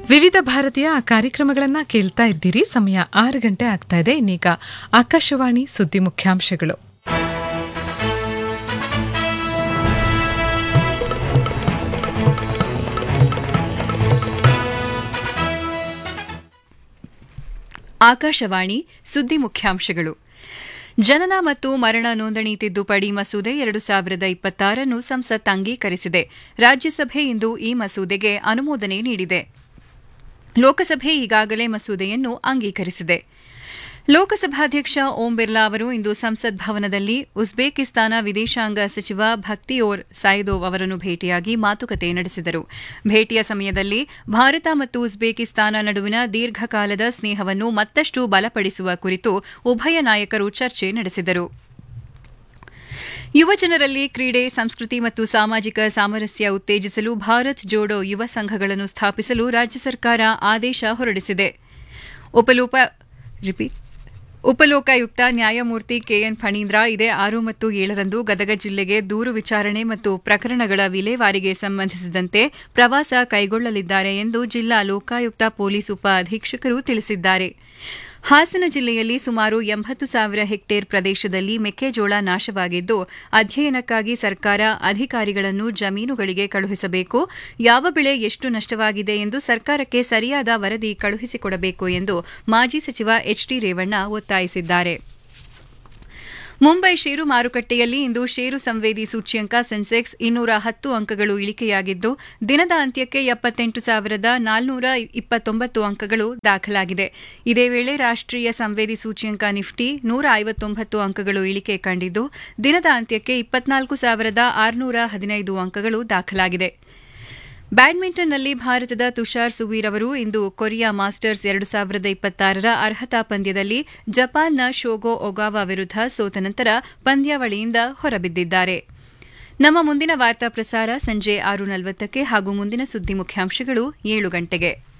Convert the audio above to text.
ವಿವಿಧ ಭಾರತೀಯ ಕಾರ್ಯಕ್ರಮಗಳನ್ನ ಕೇಳ್ತಾ ಇದ್ದೀರಿ ಸಮಯ ಆರು ಗಂಟೆ ಆಗ್ತಾ ಇದೆ ಇನ್ನೀಗ ಆಕಾಶವಾಣಿ ಸುದ್ದಿ ಮುಖ್ಯಾಂಶಗಳು ಆಕಾಶವಾಣಿ ಸುದ್ದಿ ಮುಖ್ಯಾಂಶಗಳು ಜನನ ಮತ್ತು ಮರಣ ನೋಂದಣಿ ತಿದ್ದುಪಡಿ ಮಸೂದೆ ಎರಡು ಸಾವಿರದ ಇಪ್ಪತ್ತಾರನ್ನು ಸಂಸತ್ ಅಂಗೀಕರಿಸಿದೆ ರಾಜ್ಯಸಭೆ ಇಂದು ಈ ಮಸೂದೆಗೆ ಅನುಮೋದನೆ ನೀಡಿದೆ ಲೋಕಸಭೆ ಈಗಾಗಲೇ ಮಸೂದೆಯನ್ನು ಅಂಗೀಕರಿಸಿದೆ ಲೋಕಸಭಾಧ್ಯಕ್ಷ ಓಂ ಬಿರ್ಲಾ ಅವರು ಇಂದು ಸಂಸತ್ ಭವನದಲ್ಲಿ ಉಜ್ಬೇಕಿಸ್ತಾನ ವಿದೇಶಾಂಗ ಸಚಿವ ಭಕ್ತಿಯೋರ್ ಸಾಯಿದೋವ್ ಅವರನ್ನು ಭೇಟಿಯಾಗಿ ಮಾತುಕತೆ ನಡೆಸಿದರು ಭೇಟಿಯ ಸಮಯದಲ್ಲಿ ಭಾರತ ಮತ್ತು ಉಜ್ಬೇಕಿಸ್ತಾನ ನಡುವಿನ ದೀರ್ಘಕಾಲದ ಸ್ನೇಹವನ್ನು ಮತ್ತಷ್ಟು ಬಲಪಡಿಸುವ ಕುರಿತು ಉಭಯ ನಾಯಕರು ಚರ್ಚೆ ನಡೆಸಿದರು ಯುವಜನರಲ್ಲಿ ಕ್ರೀಡೆ ಸಂಸ್ಕೃತಿ ಮತ್ತು ಸಾಮಾಜಿಕ ಸಾಮರಸ್ಯ ಉತ್ತೇಜಿಸಲು ಭಾರತ್ ಜೋಡೋ ಯುವ ಸಂಘಗಳನ್ನು ಸ್ಥಾಪಿಸಲು ರಾಜ್ಯ ಸರ್ಕಾರ ಆದೇಶ ಹೊರಡಿಸಿದೆ ಉಪಲೋಪ ರಿಪೀಟ್ ಉಪಲೋಕಾಯುಕ್ತ ನ್ಯಾಯಮೂರ್ತಿ ಕೆಎನ್ ಫಣೀಂದ್ರ ಇದೇ ಆರು ಮತ್ತು ಏಳರಂದು ಗದಗ ಜಿಲ್ಲೆಗೆ ದೂರು ವಿಚಾರಣೆ ಮತ್ತು ಪ್ರಕರಣಗಳ ವಿಲೇವಾರಿಗೆ ಸಂಬಂಧಿಸಿದಂತೆ ಪ್ರವಾಸ ಕೈಗೊಳ್ಳಲಿದ್ದಾರೆ ಎಂದು ಜಿಲ್ಲಾ ಲೋಕಾಯುಕ್ತ ಪೊಲೀಸ್ ಉಪ ಅಧೀಕ್ಷಕರು ತಿಳಿಸಿದ್ದಾರೆ ಹಾಸನ ಜಿಲ್ಲೆಯಲ್ಲಿ ಸುಮಾರು ಎಂಬತ್ತು ಸಾವಿರ ಹೆಕ್ಟೇರ್ ಪ್ರದೇಶದಲ್ಲಿ ಮೆಕ್ಕೆಜೋಳ ನಾಶವಾಗಿದ್ದು ಅಧ್ಯಯನಕ್ಕಾಗಿ ಸರ್ಕಾರ ಅಧಿಕಾರಿಗಳನ್ನು ಜಮೀನುಗಳಿಗೆ ಕಳುಹಿಸಬೇಕು ಯಾವ ಬೆಳೆ ಎಷ್ಟು ನಷ್ಟವಾಗಿದೆ ಎಂದು ಸರ್ಕಾರಕ್ಕೆ ಸರಿಯಾದ ವರದಿ ಕಳುಹಿಸಿಕೊಡಬೇಕು ಎಂದು ಮಾಜಿ ಸಚಿವ ಎಚ್ಡಿ ರೇವಣ್ಣ ಒತ್ತಾಯಿಸಿದ್ದಾರೆ ಮುಂಬೈ ಷೇರು ಮಾರುಕಟ್ಟೆಯಲ್ಲಿ ಇಂದು ಷೇರು ಸಂವೇದಿ ಸೂಚ್ಯಂಕ ಸೆನ್ಸೆಕ್ಸ್ ಇನ್ನೂರ ಹತ್ತು ಅಂಕಗಳು ಇಳಿಕೆಯಾಗಿದ್ದು ದಿನದ ಅಂತ್ಯಕ್ಕೆ ಎಪ್ಪತ್ತೆಂಟು ಸಾವಿರದ ನಾಲ್ನೂರ ಇಪ್ಪತ್ತೊಂಬತ್ತು ಅಂಕಗಳು ದಾಖಲಾಗಿದೆ ಇದೇ ವೇಳೆ ರಾಷ್ಟ್ರೀಯ ಸಂವೇದಿ ಸೂಚ್ಯಂಕ ನಿಫ್ಟಿ ನೂರ ಐವತ್ತೊಂಬತ್ತು ಅಂಕಗಳು ಇಳಿಕೆ ಕಂಡಿದ್ದು ದಿನದ ಅಂತ್ಯಕ್ಕೆ ಇಪ್ಪತ್ನಾಲ್ಕು ಸಾವಿರದ ಆರುನೂರ ಹದಿನೈದು ಅಂಕಗಳು ದಾಖಲಾಗಿದೆ ಬ್ಯಾಡ್ಮಿಂಟನ್ನಲ್ಲಿ ಭಾರತದ ತುಷಾರ್ ಸುವೀರ್ ಅವರು ಇಂದು ಕೊರಿಯಾ ಮಾಸ್ಟರ್ಸ್ ಎರಡು ಸಾವಿರದ ಇಪ್ಪತ್ತಾರರ ಅರ್ಹತಾ ಪಂದ್ಯದಲ್ಲಿ ಜಪಾನ್ನ ಶೋಗೋ ಒಗಾವಾ ವಿರುದ್ಧ ಸೋತ ನಂತರ ಪಂದ್ಯಾವಳಿಯಿಂದ ಹೊರಬಿದ್ದಿದ್ದಾರೆ ನಮ್ಮ ಮುಂದಿನ ವಾರ್ತಾ ಪ್ರಸಾರ ಸಂಜೆ ಆರು ನಲವತ್ತಕ್ಕೆ ಹಾಗೂ ಮುಂದಿನ ಸುದ್ದಿ ಮುಖ್ಯಾಂಶಗಳು ಏಳು ಗಂಟೆಗೆ